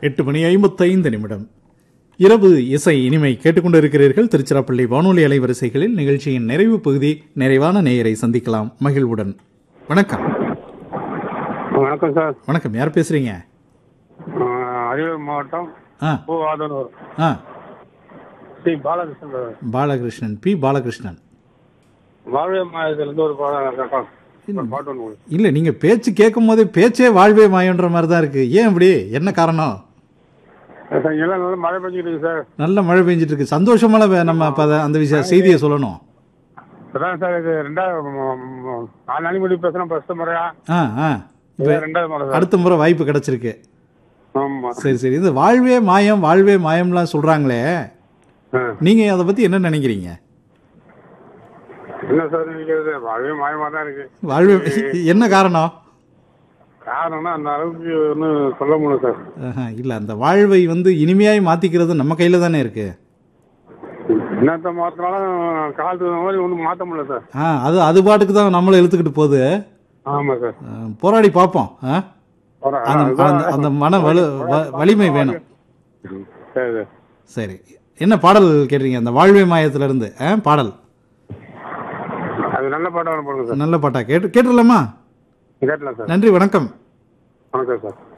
எட்டு மணி ஐம்பத்தைந்து நிமிடம் இரவு இசை இனிமை கேட்டுக்கொண்டு இருக்கிறீர்கள் திருச்சிராப்பள்ளி வானொலி அலைவரிசைகளில் நிகழ்ச்சியின் நிறைவு பகுதி நிறைவான நேயரை சந்திக்கலாம் மகிழ்வுடன் வணக்கம் வணக்கம் சார் வணக்கம் யார் பேசுறீங்க ஆஹ் அரியலூர் மாவட்டம் ஆ பூவாதனூர் ஆ ஸ்ரீ பாலகிருஷ்ணன் பேசுறேன். பாலகிருஷ்ணன் பி பாலகிருஷ்ணன் வாழ்வே மாயத்திலிருந்து ஒரு பாடம் ஒரு பாட்டு ஒன்று கொடுங்க. இல்லை நீங்கள் பேச்சு கேட்கும் போதே பேச்சே வாழ்வே மாயன்ற மாதிரி தான் இருக்கு ஏன் இப்படி என்ன காரணம் சார், எல்லாம் நல்லா மழை பெஞ்சிட்டு இருக்கு சார் நல்ல மழை பெஞ்சிட்டு இருக்கு சந்தோஷமான வே- நம்ம அப்ப அத- அந்த விஷய செய்தியை சொல்லணும் அதான் சார் இது ரெண்டாவது ம- ம- நாலு நாளைக்கு முன்னாடி பேசுறேன் ஃபர்ஸ்ட் முறையா ஆ ஆ இது ரெண்டாவது முறை சார் அடுத்த முறை வாய்ப்பு கிடைச்சிருக்கு ஆமா சரி சரி இது வாழ்வே மாயம் வாழ்வே மாயம்லாம் சொல்றாங்களே ஆ. நீங்க அதை பத்தி என்ன நினைக்கிறீங்க என்ன சார் நினைக்கிறது வாழ்வே மாயமா தான் இருக்கு வாழ்வே என்ன காரணம் காரணம்னா அந்த அளவுக்கு ஒன்றும் சொல்ல முடியல சார் ஆஹா, இல்ல அந்த வாழ்வை வந்து இனிமையாய் மாத்திக்கிறது நம்ம கையில தானே இருக்கு என்னத்த மாத்தினாலும் காலத்துக்கு தகுந்த மாதிரி ஒன்றும் மாற்ற முடியல சார் ஆ அது அது பாட்டுக்கு தான் நம்மளை இழுத்துக்கிட்டு போகுது ஆமா சார் ஆ, போராடி பார்ப்போம் ஆ? ஒரு- அந்த அதுதான் அந்த- அந்த மன வலு வ- வலிமை வேணும் சரி சார் சரி என்ன பாடல் கேட்டீங்க அந்த வாழ்வே மாயத்துல இருந்து ஆ, பாடல் அது நல்ல பாட்டாக போடுங்க சார் நல்ல பாட்டா கேட்டு கேட்டுடலாமா கேட்டலாம் சார் நன்றி வணக்கம் வணக்கம் சார்